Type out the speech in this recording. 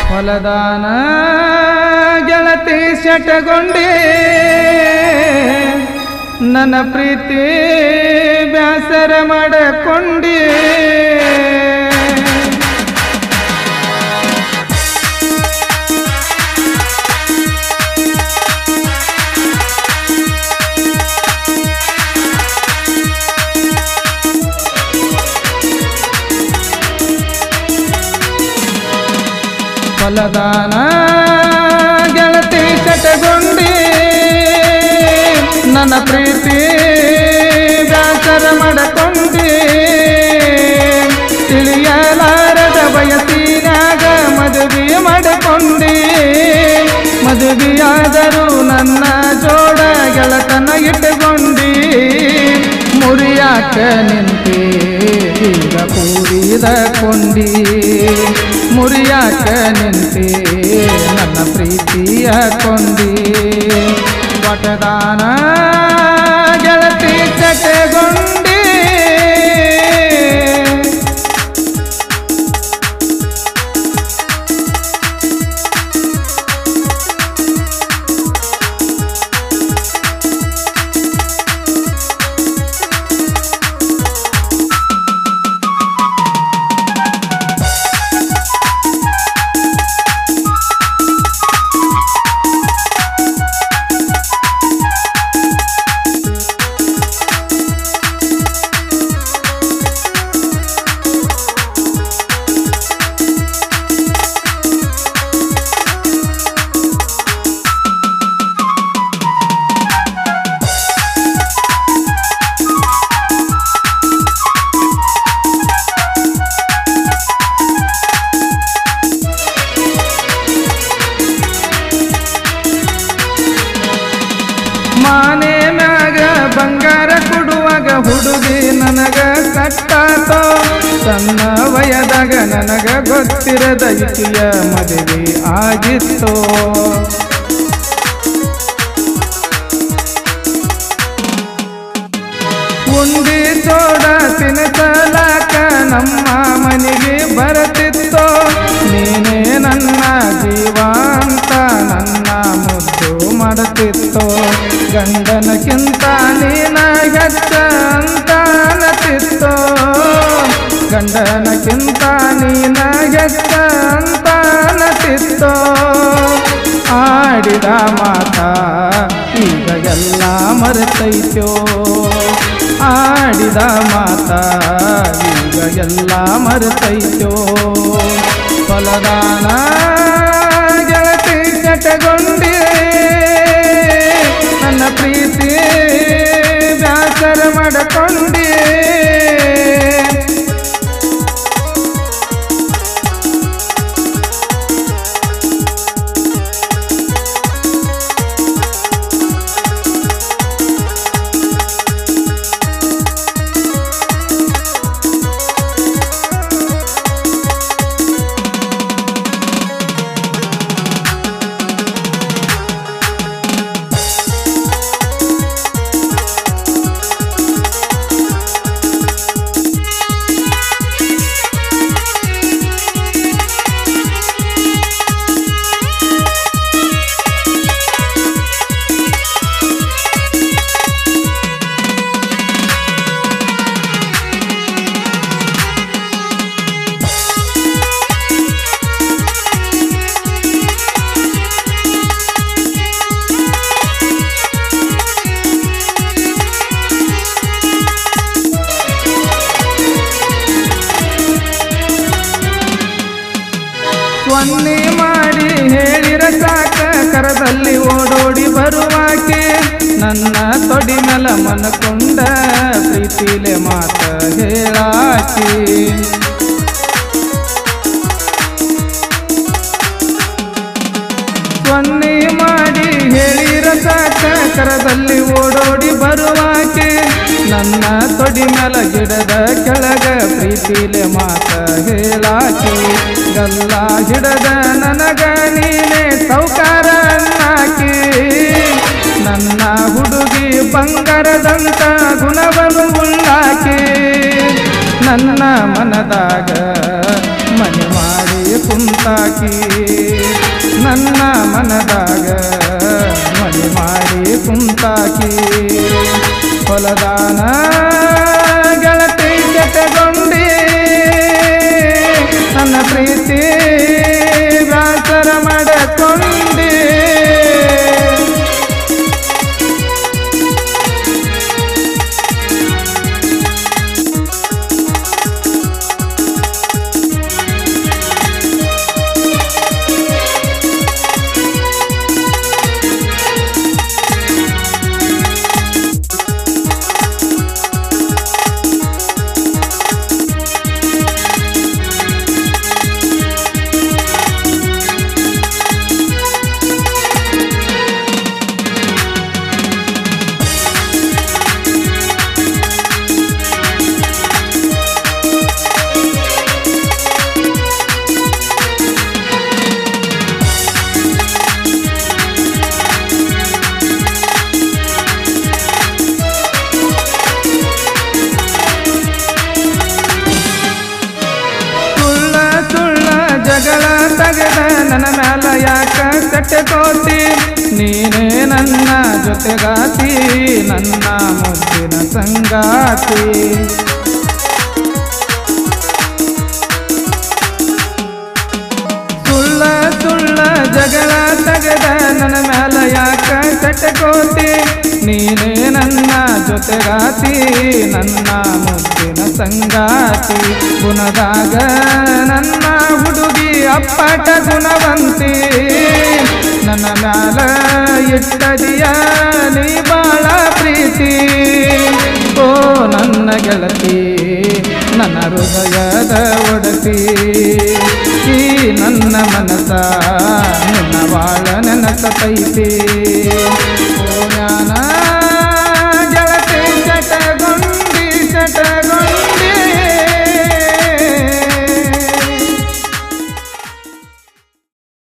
ಹೊಲದಾನ ಗೆಳತಿ ಶಟಗೊಂಡೆ ನನ್ನ ಪ್ರೀತಿ ಬ್ಯಾಸರ ಮಾಡಕೊಂಡೆ ಹೊಲದಾನ ಗೆಳತಿ ಶಟಗೊಂಡಿ ನನ್ನ ಪ್ರೀತಿ ಬ್ಯಾಸರ ಮಾಡಕೊಂಡಿ ತಿಳಿಯಲಾರದ ಬಯಸಿನಾಗ ಮದುವೆ ಮಾಡಿಕೊಂಡಿ ಮದುವೆಯಾದರೂ ನನ್ನ ಜೋಡ ಗೆಳತನ ಇಟ್ಟುಕೊಂಡಿ ಮುರಿಯಾಕ ನಿಂತೆ ಈಗ ಕೂಡಿದ ಕೊಂಡಿ ಮುರಿಯಾಕ ನಿಂತೆ ನನ್ನ ಪ್ರೀತಿಯ ಕೊಂಡಿ ಒಟದಾನ ಗೆಳತಿ ಚಟಗೊಂಡಿ ಮಾನೆ ಮ್ಯಾಗ ಬಂಗಾರ ಕೊಡುವಾಗ ಹುಡುಗಿ ನನಗ ಕಟ್ಟಾತೋ ಸಣ್ಣ ವಯದಾಗ ನನಗ ಗೊತ್ತಿರದ ಇತಿಯ ಮದುವೆ ಆಗಿತ್ತೋ ಉಂಡಿ ಸೋಡ ತಿನ್ನಿಸಲಾಕ ನಮ್ಮ ಮನೆಗೆ ಬರತಿತ್ತೋ ನೀನೇ ನನ್ನ ಜೀವ ಅಂತ ನನ್ನ ಮುದ್ದು ಮಾಡುತ್ತಿತ್ತೋ ಗಂಡನಕ್ಕಿಂತ ನೀನ ಹೆಚ್ಚ ಅಂತ ಅನ್ನತಿತ್ತೋ ಗಂಡನಕ್ಕಿಂತ ನೀನ ಹೆಚ್ಚ ಅಂತ ಅನ್ನತಿತ್ತೋ ಆಡಿದ ಮಾತ ಈಗ ಎಲ್ಲ ಮರೆತೈತೋ ಆಡಿದ ಮಾತ ಈಗ ಎಲ್ಲ ಮರೆತೈತೋ ಫಲದಾನ ಗೆಳತಿ ಚಟಗೊಂಡಿ ನನ್ನ ಪ್ರೀತಿ ಬ್ಯಾಸರ ಮಾಡಕೊಂಡಿ ಸೊನ್ನೆ ಮಾಡಿ ಹೇಳಿರ ಸಾಕ ಕರದಲ್ಲಿ ಓಡೋಡಿ ಬರುವಾಕೆ ನನ್ನ ತೊಡಿ ಮೇಲ ಮನಕೊಂಡ ಪ್ರೀತಿಲೆ ಮಾತ ಹೇಳಾಕಿ ಸೊನ್ನೆ ಮಾಡಿ ಹೇಳಿರ ಸಾಕ ಕರದಲ್ಲಿ ಓಡೋಡಿ ಬರುವಾಕೆ ನನ್ನ ತೊಡಿ ಮೇಲ ಗಿಡದ ಕೆಳಗ ಪ್ರೀತಿಲೆ ಮಾತ ಹೇಳಾಕಿ ಗಲ್ಲ ಹಿಡದ ನನಗ ನೀನೆ ಸೌಕಾರ ನಾಕಿ ನನ್ನ ಹುಡುಗಿ ಬಂಗಾರದಂತ ಗುಣವನ್ನು ಉಳ್ಳಾಕಿ ನನ್ನ ಮನದಾಗ ಮನೆ ಮಾಡಿ ಕುಂತಾಕಿ ನನ್ನ ಮನದಾಗ ಮನೆ ಮಾಡಿ ಕುಂತಾಕಿ ಹೊಲದಾನ ಗೆಳತಿ ಜೊತೆಗೊಂಡಿ ನನ್ನ ಪ್ರೀತಿ ವ್ಯಾಸರ ಮಾಡಿಕೊಂಡಿ ಸುಳ್ಳ ಸುಳ್ಳ ಜಗಳ ತಗದ ನನ್ನ ಮ್ಯಾಲ ಯಾಕ ಕಟ್ಟಕೋತಿ ನೀನೇ ನನ್ನ ಜೊತೆಗಾತಿ ನನ್ನ ಮುದ್ದಿನ ಸಂಗಾತಿ ಸುಳ್ಳ ಸುಳ್ಳ ಜಗಳ ತಗದ ನನ್ನ ಮ್ಯಾಲ ಯಾಕ ಕಟ್ಟಕೋತಿ ನೀನೇ ನನ್ನ ಜೊತೆಗಾತಿ ನನ್ನ ಮುದ್ದಿನ ಸಂಗಾತಿ ಗುಣದಾಗ ನನ್ನ ಹುಡುಗಿ ಅಪ್ಪಟ ಗುಣವಂತಿ ನನ್ನ ಮ್ಯಾಲ ಇಟ್ಟದಿಯ ನೀ ಬಾಳ ಪ್ರೀತಿ ಓ ನನ್ನ ಗೆಳತಿ ನನ್ನ ಹೃದಯದ ಒಡತಿ ಈ ನನ್ನ ಮನಸ ನಿನ್ನ ಬಾಳ ನೆನಸತೈತಿ ಓ ಜ್ಞಾನ